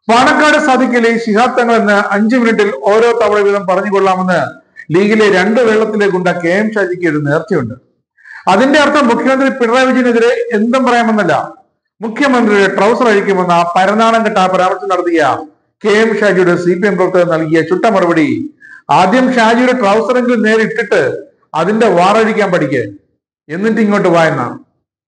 പാണക്കാട് സാധിക്കലി ശിഹാബ് തങ്ങൾ എന്ന് അഞ്ചു മിനിറ്റിൽ ഓരോ തവണ വീതം പറഞ്ഞുകൊള്ളാമെന്ന് ലീഗിലെ രണ്ട് വെള്ളത്തിലെ ഗുണ്ട കെ എം ഷാജിക്ക് ഒരു നേർച്ചയുണ്ട് അതിന്റെ അർത്ഥം മുഖ്യമന്ത്രി പിണറായി വിജയനെതിരെ എന്തും പറയാമെന്നല്ല മുഖ്യമന്ത്രിയുടെ ട്രൗസർ അഴിക്കുമെന്ന പരനാണം കെട്ട പരാമർശം നടത്തിയ കെ എം ഷാജിയുടെ സി പി എം പ്രവർത്തകർ നൽകിയ ചുട്ട മറുപടി ആദ്യം ഷാജിയുടെ ട്രൗസറെങ്കിലും നേരെ ഇട്ടിട്ട് അതിന്റെ വാറഴിക്കാൻ പഠിക്ക് എന്നിട്ട് ഇങ്ങോട്ട് വായെന്നാണ്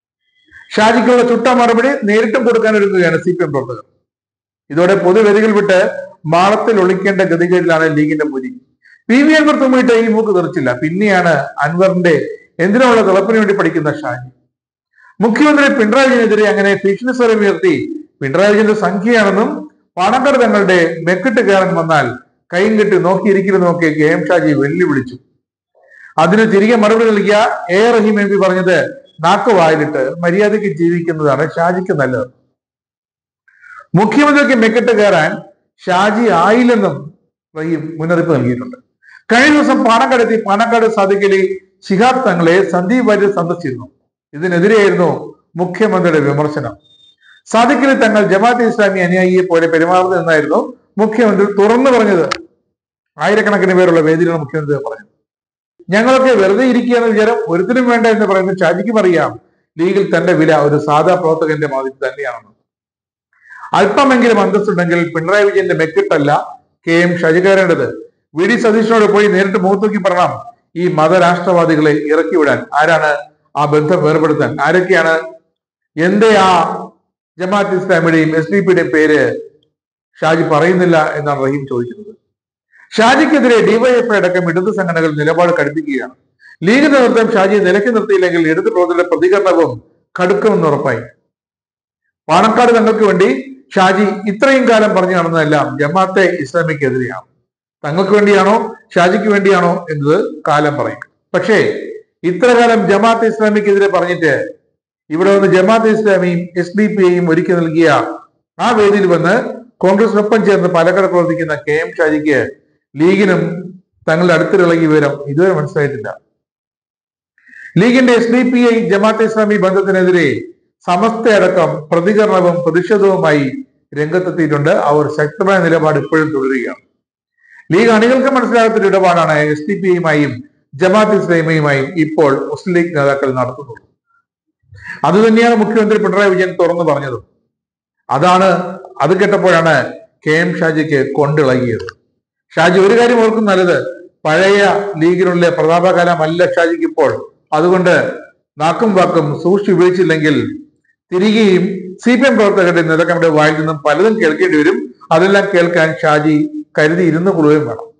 ഷാജിക്കുള്ള ചുട്ട മറുപടി നേരിട്ടും കൊടുക്കാൻ ഒരുങ്ങുകയാണ് സി പി എം പ്രവർത്തകർ ഇതോടെ പൊതുവേദികൾ വിട്ട് മാളത്തിൽ ഒളിക്കേണ്ട ഗതികേടിലാണ് ലീഗിന്റെ മുരി പി വി അൻവർ തുമ്മിയിട്ട് ഈ മൂക്ക് തെറിച്ചില്ല പിന്നെയാണ് അൻവറിന്റെ എന്തിനുള്ള തിളപ്പിന് വേണ്ടി പഠിക്കുന്ന ഷാജി മുഖ്യമന്ത്രി പിണറായി വിജയനെതിരെ അങ്ങനെ ഭീഷണി സ്വരം ഉയർത്തി പിണറായി വിജയന്റെ സംഖ്യയാണെന്നും പണക്കാർ തങ്ങളുടെ മെക്കിട്ട് കയറാൻ വന്നാൽ കൈയും കെട്ടി നോക്കിയിരിക്കരുതെന്നൊക്കെ കെ എം ഷാജി വെല്ലുവിളിച്ചു അതിന് തിരികെ മറുപടി നൽകിയ എ റഹീം എം പി പറഞ്ഞത് നാക്ക് വായിലിട്ട് മര്യാദയ്ക്ക് ജീവിക്കുന്നതാണ് ഷാജിക്ക് നല്ലത് മുഖ്യമന്ത്രിക്ക് മെക്കിട്ട് കയറാൻ ഷാജി ആയില്ലെന്നും റഹീം മുന്നറിയിപ്പ് നൽകിയിട്ടുണ്ട് കഴിഞ്ഞ ദിവസം പാണക്കാടെത്തി പാണക്കാട് സാധിക്കലി ശിഹാബ് തങ്ങളെ സന്ദീപ് വാര്യർ സന്ദർശിച്ചിരുന്നു ഇതിനെതിരെയായിരുന്നു മുഖ്യമന്ത്രിയുടെ വിമർശനം സാദിഖലി തങ്ങൾ ജമാഅത്ത് ഇസ്ലാമി അനുയായിയെ പോലെ പെരുമാറുന്നതെന്നായിരുന്നു മുഖ്യമന്ത്രി തുറന്നു പറഞ്ഞത് ആയിരക്കണക്കിന് പേരുള്ള വേദിയിലാണ് മുഖ്യമന്ത്രി പറഞ്ഞത് ഞങ്ങളൊക്കെ വെറുതെ ഇരിക്കുകയെന്ന വിചാരം ഒരുത്തിനും വേണ്ട എന്ന് പറയുന്ന ഷാജിക്കും അറിയാം ലീഗിൽ തന്റെ വില ഒരു സാധാ പ്രവർത്തകന്റെ മാതിരി തന്നെയാണെന്ന് അല്പമെങ്കിലും അന്തസ്സുണ്ടെങ്കിൽ പിണറായി വിജയന്റെ മെക്കിട്ടല്ല കെ എം ഷാജി കയറേണ്ടത് വി ഡി സതീഷിനോട് പോയി നേരിട്ട് മുഖത്തൂക്കി പറയണം ഈ മതരാഷ്ട്രവാദികളെ ഇറക്കി വിടാൻ ആരാണ് ആ ബന്ധം വേർപെടുത്താൻ ആരൊക്കെയാണ് എന്തേ ആ ജമാഅത്ത് ഇസ്ലാമിയുടെയും എസ് ഡി പിയുടെയും പേര് ഷാജി പറയുന്നില്ല എന്നാണ് റഹീം ചോദിക്കുന്നത് ഷാജിക്കെതിരെ ഡിവൈഎഫ്ഐ അടക്കം ഇടതു സംഘടനകൾ നിലപാട് കടുപ്പിക്കുകയാണ് ലീഗ് നേതൃത്വം ഷാജിയെ നിലയ്ക്ക് നിർത്തിയില്ലെങ്കിൽ ഇടതു പ്രവർത്തകരുടെ പ്രതികരണവും കടുക്കുമെന്ന് ഉറപ്പായി പാണക്കാട് തങ്ങൾക്ക് വേണ്ടി ഷാജി ഇത്രയും കാലം പറഞ്ഞു നടന്നതെല്ലാം ജമാഅത്തെ ഇസ്ലാമിക്കെതിരെയാണ് തങ്ങൾക്ക് വേണ്ടിയാണോ ഷാജിക്ക് വേണ്ടിയാണോ എന്നത് കാലം പറയും പക്ഷേ ഇത്ര കാലം ജമാഅത്തെ ഇസ്ലാമിക്കെതിരെ പറഞ്ഞിട്ട് ഇവിടെ വന്ന് ജമാഅത്തെ ഇസ്ലാമിയും എസ് ഡി പി ഐയും ഒരുക്കി നൽകിയ ആ വേദിയിൽ വന്ന് കോൺഗ്രസിനൊപ്പം ചേർന്ന് പാലക്കാട് പ്രവർത്തിക്കുന്ന കെ എം ഷാജിക്ക് ലീഗിനും തങ്ങളുടെ അടുത്തിളകി വിവരം ഇതുവരെ മനസ്സിലായിട്ടില്ല ലീഗിന്റെ S D P I Jamaat Islami ബന്ധത്തിനെതിരെ സമസ്തയടക്കം പ്രതികരണവും പ്രതിഷേധവുമായി രംഗത്തെത്തിയിട്ടുണ്ട് അവർ ശക്തമായ നിലപാട് ഇപ്പോഴും തുടരുകയാണ് ലീഗ് അണികൾക്ക് മനസ്സിലാകാത്തൊരു ഇടപാടാണ് എസ് ഡി പി ഐയുമായും ജമാഅത്ത് ഇസ്ലാമിയുമായും ഇപ്പോൾ മുസ്ലിം ലീഗ് നേതാക്കൾ നടത്തുന്നത് അതുതന്നെയാണ് മുഖ്യമന്ത്രി പിണറായി വിജയൻ തുറന്നു പറഞ്ഞത് അതാണ് അത് കേട്ടപ്പോഴാണ് കെ എം ഷാജിക്ക് കൊണ്ടിളകിയത് ഷാജി ഒരു കാര്യം ഓർക്കും നല്ലത് പഴയ ലീഗിനുള്ള പ്രതാപകാലമല്ല ഷാജിക്ക് ഇപ്പോൾ അതുകൊണ്ട് നാക്കും വാക്കും സൂക്ഷിച്ച് ഉപയോഗിച്ചില്ലെങ്കിൽ തിരികെയും സി പി എം പ്രവർത്തകരുടെ നേതാക്കളുടെ വായിൽ നിന്നും പലതും കേൾക്കേണ്ടി വരും അതെല്ലാം കേൾക്കാൻ ഷാജി കരുതി ഇരുന്നു കൊള്ളുകയും വേണം